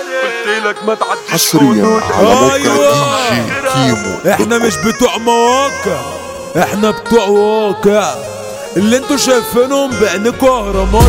قلت لك ما تعديش حصريا على موقع أيوة. دي جي كيمو احنا مش بتوع مواقع احنا بتوع واقع اللي انتوا شايفينهم بعينكوا اهرامات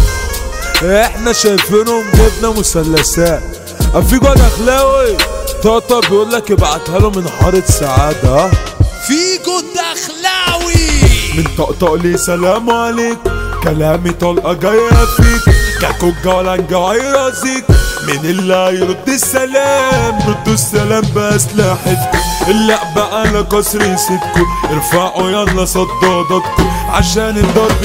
احنا شايفينهم جبنا مثلثات افيجو الاخلاوي طاطا بيقول لك ابعتها له من حارة سعادة ها؟ فيجو الدخلاوي من طقطق لي سلام عليك كلامي طلقة جاية فيك جاكو جالان جاي راسيك من اللي هيرد السلام ردوا السلام بأسلحتكم اللعبة على كسر سيدكم ارفعوا يلا صداداتكم عشان الضرب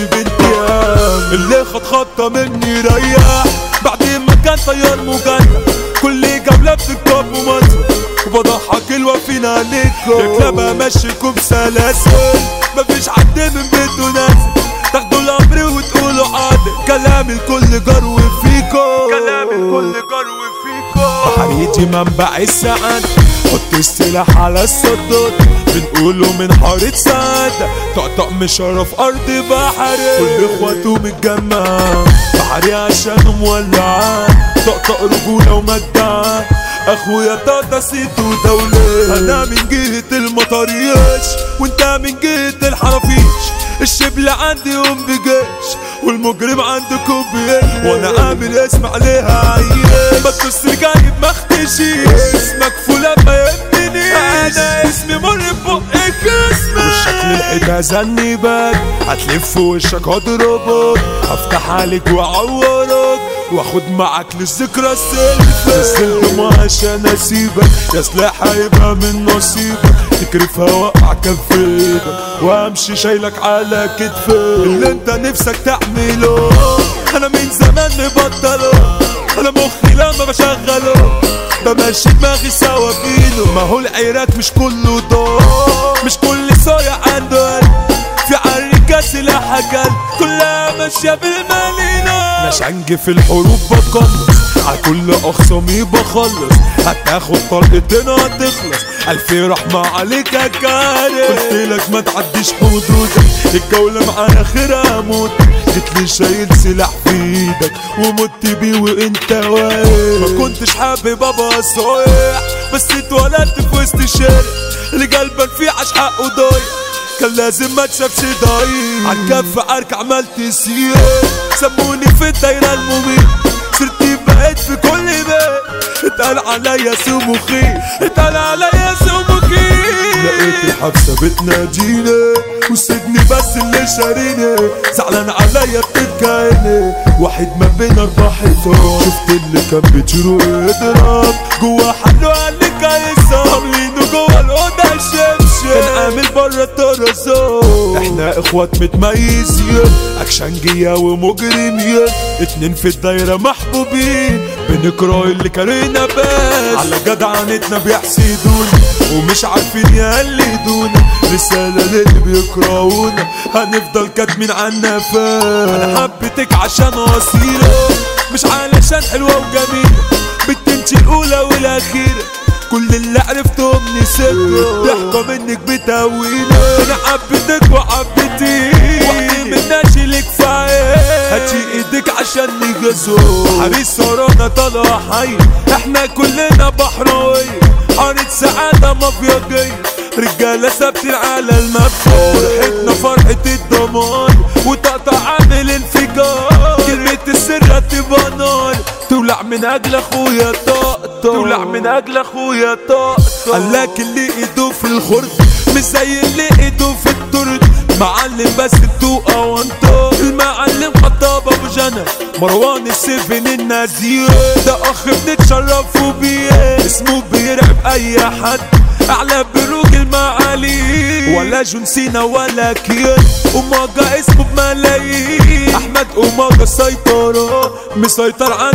بانتهام اللي خد خطة مني ريح بعد ما كان طيار مجرد كل جولة بتكتب ومصر وبضحك الوافين عليكم يا كلاب امشيكم بسلاسل مفيش حد من بيته نازل تاخدوا الامر وتقولوا حاضر كلام الكل جرو فيكم كلام الكل جرو فيكم حريتي منبع السعادة حط السلاح على الصدود بنقوله من حارة سعادة طقطق مشرف أرض بحري كل إخواته متجمعة بحري عشان مولعة طقطق رجولة ومجدعة اخويا طاطا سيد ودولة انا من جهة المطريش وانت من جهة الحرافيش الشبل عندي ام بجيش والمجرم عندكم بيش وانا عامل اسم عليها عيش ما تبص جايب ما اختشيش اسمك فلان ما يهمنيش انا اسمي مر بقك اسمي وشك للحيطة زني باك هتلف وشك هضربك هفتح عليك واعورك واخد معاك للذكرى السلفة السلم عشان اسيبك يا سلاح هيبقى من نصيبك تكرفها وقع كف ايدك وامشي شايلك على كتفي اللي انت نفسك تعمله انا من زمان مبطله انا مخي لما بشغله بمشي دماغي سوا بينه ما هو العراك مش كله دور مش كل صايع عنده قلب في عريكة سلاح قلب كلها ماشية بالمالينة نشنج في الحروب بقلص على كل أخصامي بخلص هتاخد طلقتين هتخلص ألف رحمة عليك يا كاري قلت لك ما تعديش حدودك الجولة معايا خيرها موت جيت لي شايل سلاح في ايدك ومت بيه وانت واقف ما كنتش حابب ابقى صايع بس اتولدت في وسط الشارع اللي قلبك فيه عاش حقه ضايع كان لازم ما تشافش ضعيف عالكف عرك عملت سير سموني في الدايرة المميت صرت بقيت في كل بيت اتقال عليا سموخي اتقال عليا سموخي لقيت الحبسة بتناديني والسجن بس اللي شاريني زعلان عليا بتتكايني واحد ما بين اربع حيطان شفت اللي كان بيطيروا يضرب جوا حلو قال لي كايسة عاملينه جوا الأوضة شمشم كان عامل بره الطرزان احنا اخوات متميزين اكشنجية ومجرمين اتنين في الدايرة محبوبين بنكره اللي كارينا بس على جدعنتنا بيحسدونا ومش عارفين يقلدونا رسالة للي بيكرهونا هنفضل كاتمين عنا فاس انا حبيتك عشان وسيلة مش علشان حلوة وجميلة بنت الاولى والاخيرة كل اللي عرفتهم نسيته ضحكة منك بتهوينا انا حبيتك وحبيتيك وحدي مناش لك فايق هاتي ايدك عشان نجزو حريص سرانا طالع حي احنا كلنا بحراوية حارة سعادة مافياجية رجالة ثابتين على المبدأ فرحتنا فرحة الضمان وتقطع عامل انفجار كلمة السر هتبقى نار تولع من اجل اخويا طاقطة تولع من اجل اخويا طاقطة قالك اللي ايده في الخرد مش زي اللي ايده في الترد معلم بس التوقة وانطق المعلم خطاب ابو جنى مروان السيفن النزيه ده اخ بنتشرفوا بيه اسمه بيرعب اي حد اعلى بروج المعالي ولا جون سينا ولا كيان وماجا اسمه بملايين احمد وماجا سيطرة مسيطر عن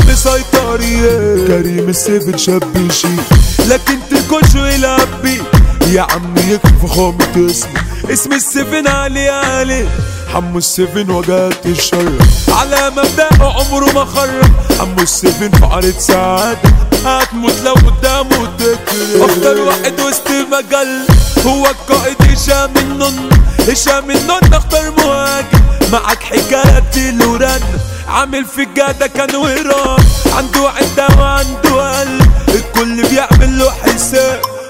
مسيطرية كريم السيفن شاب شيك لكن تكونش يلعب بيه يا عم يكفي فخامة اسمه اسم السيفن علي علي حمو السيفن وجهت الشر على مبدأ عمره ما خرب حمو السيفن في عرض سعادة هتموت لو قدامه تكرر اكتر واحد وسط المجال هو القائد هشام النن هشام النن اختار مهاجم معاك حكاية تلوران عامل في الجادة كان وران عنده عدة وعنده قلب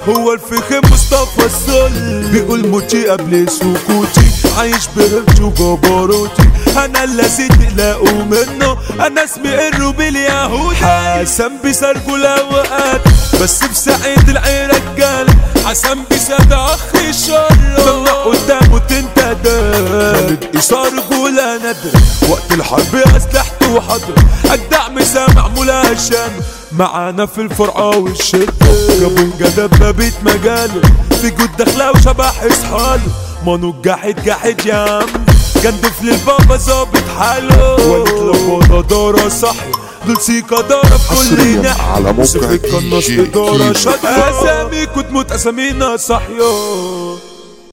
هو الفخم مصطفى السل بيقول موتي قبل سكوتي عايش بهمتي وجبروتي انا اللي تقلقوا منه انا اسمي الروبي اليهودي حسن بيسرقوا الاوقات بس بسعيد العين رجال حسن بيساد اخ الشر ممنوع قدامه تنتدى خالد ايصار رجولة ندر وقت الحرب اسلحته حضر الدعم سامع مولا هشام معانا في الفرعة والشدة جابون جدب بيت مجاله في جود دخله وشبح اصحاله مانو جاحد جاحد يا عم جندف للبابا ظابط حاله ولد لبوضة دارة صحي دول سيكا دارة في كل حصرياً ناحية على موقع موسيقى القناص دي جي إدارة كيمو. شد أسامي كنت موت أسامينا صحية